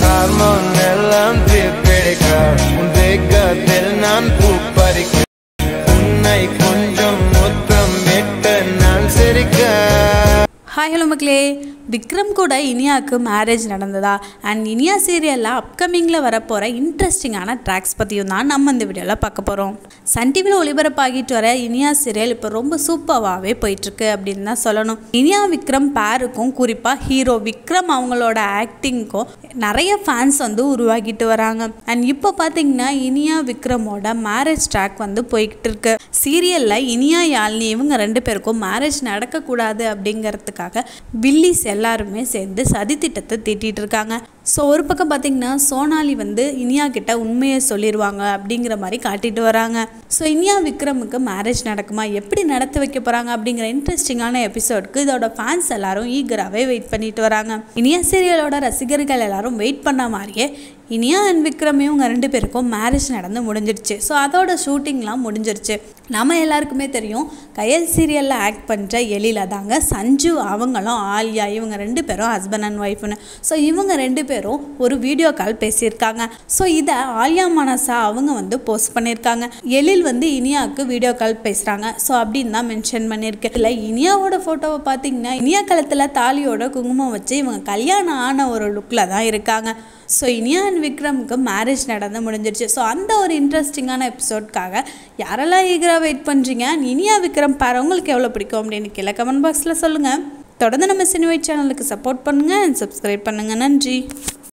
hormone எல்லாம் தீர்ப்பிடிக்க உன் வேகத்தில் நான் பூப்பறிக்க உன்னை கொஞ்சம் முத்தம் விட்டு நான் சிரிக்க ஹாய் ஹலோ மக்களே விக்ரம் கூட இனியாவுக்கு மேரேஜ் நடந்ததா அண்ட் இனியா சீரியலில் அப்கமிங்கில் வரப்போகிற இன்ட்ரெஸ்டிங்கான ட்ராக்ஸ் பற்றியும் தான் நம்ம இந்த வீடியோவில் பார்க்க போகிறோம் சன் டிவியில் ஒளிபரப்பாகிட்டு வர இனியா சீரியல் இப்போ ரொம்ப சூப்பராகவே போயிட்டுருக்கு அப்படின்னு தான் சொல்லணும் இனியா விக்ரம் பேருக்கும் குறிப்பாக ஹீரோ விக்ரம் அவங்களோட ஆக்டிங்க்கும் நிறைய ஃபேன்ஸ் வந்து உருவாக்கிட்டு வராங்க அண்ட் இப்போ பார்த்தீங்கன்னா இனியா விக்ரமோட மேரேஜ் ட்ராக் வந்து போய்கிட்டு இருக்கு சீரியலில் இனியா யாழ்னி இவங்க ரெண்டு பேருக்கும் மேரேஜ் நடக்கக்கூடாது அப்படிங்கிறதுக்காக வில்லிஸ் எல்லாருமே சேர்ந்து சதி திட்டத்தை தீட்டிட்டு இருக்காங்க ஸோ ஒரு பக்கம் பார்த்தீங்கன்னா சோனாலி வந்து இனியா கிட்ட உண்மையை சொல்லிடுவாங்க அப்படிங்கிற மாதிரி காட்டிட்டு வராங்க ஸோ இனியா விக்ரமுக்கு மேரேஜ் நடக்குமா எப்படி நடத்தி வைக்க போகிறாங்க அப்படிங்கிற இன்ட்ரெஸ்டிங்கான எபிசோடுக்கு இதோட ஃபேன்ஸ் எல்லாரும் ஈகராகவே வெயிட் பண்ணிட்டு வராங்க இனியா சீரியலோட ரசிகர்கள் எல்லாரும் வெயிட் பண்ண மாதிரியே இனியா அண்ட் விக்ரம் இவங்க ரெண்டு பேருக்கும் மேரேஜ் நடந்து முடிஞ்சிடுச்சு ஸோ அதோட ஷூட்டிங்லாம் முடிஞ்சிருச்சு நம்ம எல்லாருக்குமே தெரியும் கயல் சீரியலில் ஆக்ட் பண்ணுற எழில தாங்க சஞ்சு அவங்களும் ஆலியா இவங்க ரெண்டு பேரும் ஹஸ்பண்ட் அண்ட் ஒய்ஃப்னு ஸோ இவங்க ரெண்டு பேரும் ஒரு வீடியோ கால் பேசியிருக்காங்க ஸோ இதை ஆலியா மனசா அவங்க வந்து போஸ்ட் பண்ணியிருக்காங்க எழில் வந்து இனியாவுக்கு வீடியோ கால் பேசுகிறாங்க ஸோ அப்படின்னு தான் மென்ஷன் பண்ணியிருக்கு இல்லை இனியாவோட ஃபோட்டோவை பார்த்தீங்கன்னா இனியா கழுத்தில் தாலியோட குங்குமம் வச்சு இவங்க கல்யாணம் ஆன ஒரு லுக்கில் தான் இருக்காங்க ஸோ இனியா அண்ட் விக்ரமுக்கு மேரேஜ் நடந்து முடிஞ்சிருச்சு ஸோ அந்த ஒரு இன்ட்ரெஸ்டிங்கான எபிசோட்காக யாரெல்லாம் ஈகராக வெயிட் பண்ணுறீங்க இனியா விக்ரம் பாரு உங்களுக்கு எவ்வளோ பிடிக்கும் அப்படின்னு கீழே கமெண்ட் பாக்ஸில் சொல்லுங்கள் தொடர்ந்து நம்ம சினிவை சேனலுக்கு சப்போர்ட் பண்ணுங்கள் அண்ட் சப்ஸ்கிரைப் பண்ணுங்கள் நன்றி